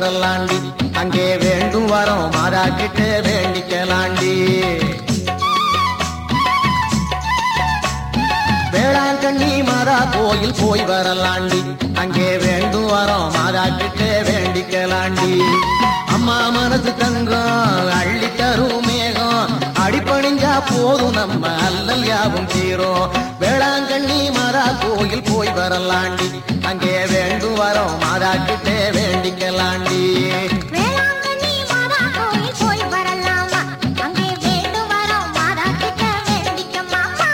வரலாண்டி அங்கே வேண்டும் வரோம் மாதா கிட்ட வேண்டிக்கலாண்டி வேளாங்கண்ணி மாதா கோயில் போய் வரலாண்டி அங்கே வேண்டும் வரோம் மாதா கிட்ட வேண்டிக்கலாண்டி அம்மா மனசு தங்கம் அள்ளி தரும் மேகம் அடிப்பணிஞ்சா போதும் நம்ம அல்லல் யாவும் தீரும் வேளாங்கண்ணி மாதா கோயில் போய் வரலாண்டி அங்கே வேண்டும் வரோம் மாதா கிட்ட வேண்டிக்கலாண்டி வேளாங்கண்ணி மாதா கோயில் போய் வரலாமா அங்கே வேண்டும் வரோம் மாதா கிட்ட வேண்டிக்க மாமா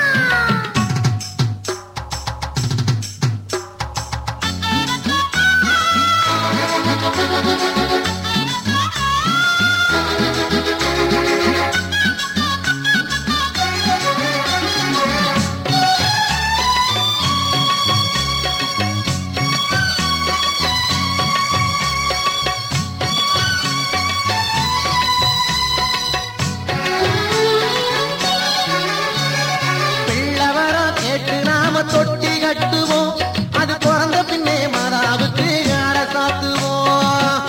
பிள்ளவரா கேட்டு நாம தொட்டி கட்டுவோம் அது பிறந்த பின்னே மாதாவுக்கு ஆட சாத்துவோம்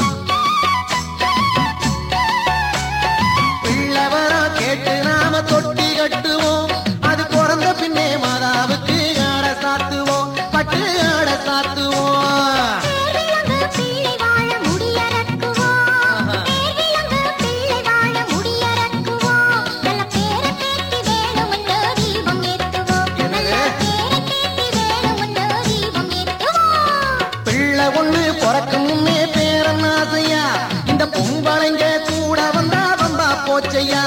பிள்ளவரா கேட்டு நாம தொட்டி கட்டுவோம் அது பிறந்த பின்னே மாதாவுக்கு ஆட சாத்துவோம் பட்டு ஆட சாத்துவோம் தேர்விலங்கு பிள்ளை வாழ முடியறக்குவோம் தேர்விலங்கு பிள்ளை வாழ முடியறக்குவோம் நல்ல பேர பேத்தி வேணுமென்று தீபம் ஏத்துவோம் நல்ல பேர பேத்தி வேணுமென்று தீபம் ஏத்துவோம் பிள்ளை ஒண்ணு பிறக்கும் முன்னே பேரன் ஆசையா இந்த பொம்பளைங்க கூட வந்தா வந்தா போச்சையா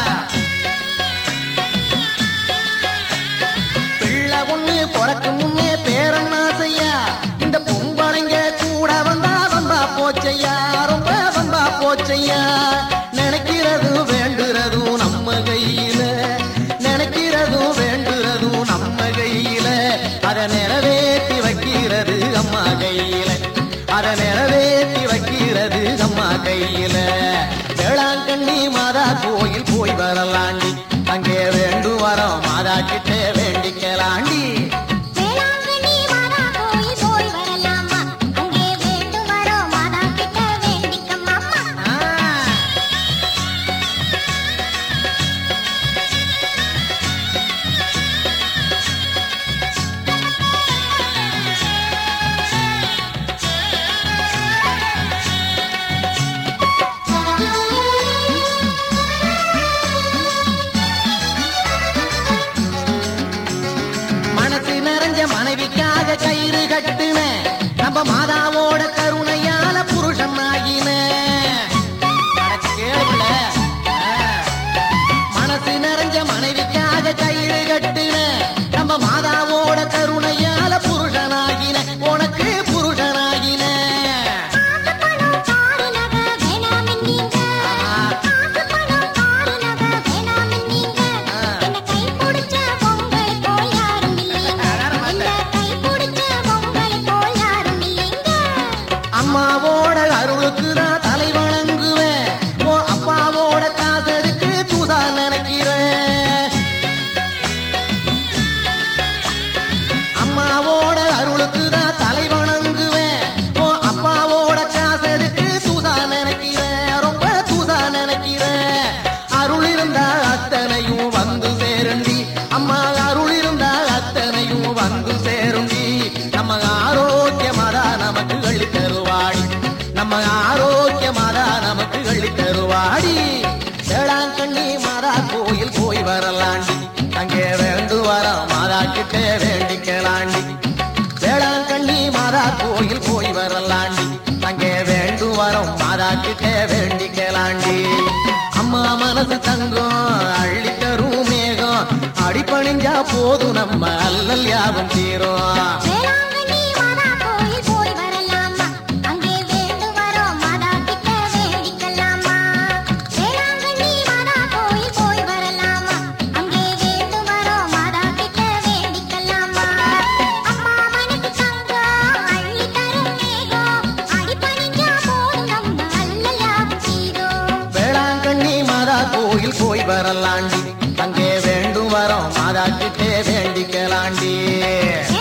பிள்ளை ஒண்ணு பிறக்கும் முன்னே பேரன் ஆசையா இந்த பொம்பளைங்க கூட வந்தா வந்தா போச்சையா ரொம்ப வந்தா போச்சையா நினைக்கிறதும் வேண்டுறதும் நம்ம கையில நினைக்கிறதும் வேண்டுறதும் நம்ம கையில அதை நிறைவேற்றி வைக்கிறது அம்மா கையில அதை நிறைவேற்றி வைக்கிறது அம்மா கையில வேளாங்கண்ணி மாதா கோயில் போய் வரலாண்டி அங்கே வேண்டும் வரோம் மாதா கிட்ட வேண்டிக்கலாண்டி வேளாங்கண்ணி மாதா கோயில் போய் வரலாமா அங்கே வேண்டும் வரோம் மாதா கிட்ட வேண்டிக்க மாமா ஆ. மனசு நிறைஞ்ச மனைவிக்காக கயிறு கட்டுன நம்ம மாதாவோட கருணையால புருஷன் ஆகின மனசு நிறைஞ்ச மனைவிக்காக கயிறு கட்டுன நம்ம மாதாவோட கருணையால புருஷனாகின உனக்கு புருஷனாகின காசு பணம் காரு நகை வேணாமென்னீங்க காசு பணம் காரு நகை வேணாமென்னீங்க என்ன கை பிடிச்ச பொங்கலை போல் யாரும் இல்லைங்க என்ன கை பிடிச்ச பொங்கலை போல் யாரும் இல்லைங்க அம்மாவோட அருளுக்கு நான் தலை வணங்குவேன் ஓ அப்பாவோட காசருக்கு தூதா நினைக்கிறேன் அம்மாவோட அருளுக்கு நான் தலை வணங்குவேன் ஓ அப்பாவோட காசருக்கு தூதா நினைக்கிறேன் ரொம்ப தூதா நினைக்கிறேன் அருள் இருந்தா அத்தனையும் வந்து சேருண்டி அம்மா அருள் இருந்தா அத்தனையும் வந்து சேருண்டி நம்ம ஆரோக்கியமாதா நமக்கு அள்ளி தருவாடி நம்ம ஆரோக்கியமாதா நமக்கு அள்ளி தருவாடி வேளாங்கண்ணி மாதா கோயில் போய் வரலாண்டி அங்கே வேண்டு வர மாதா கிட்ட வேண்டிக்கலாண்டி வேளாங்கண்ணி மாதா கோயில் போய் வரலாண்டி அங்கே வேண்டு வரோம் மாதா கிட்ட வேண்டிக்கலாண்டி அம்மா மனசு தங்கம் அள்ளி தரும் மேகம் அடிப்பணிஞ்சா போதும் நம்ம அல்லல் யாவும் தீரும் வேளாங்கண்ணி மாதா கோயில் போய் வரலாமா அங்கே வேண்டும் வரோம் மாதா கிட்ட வேண்டிக்கலாமா வேளாங்கண்ணி மாதா கோயில் போய் வரலாமா அங்கே வேண்டும் வரோம் மாதா கிட்ட வேண்டிக்கலாமா அம்மா மனசு தங்கம் அள்ளி தரும் மேகம் அடிபணிஞ்சா போதும் நம்ம அல்லலாம் தீரும் வேளாங்கண்ணி மாதா கோயில் போய் வரலாண்டி அங்கே வேண்டும் வரோம் மாதா கிட்டே வேண்டிக்கலாண்டி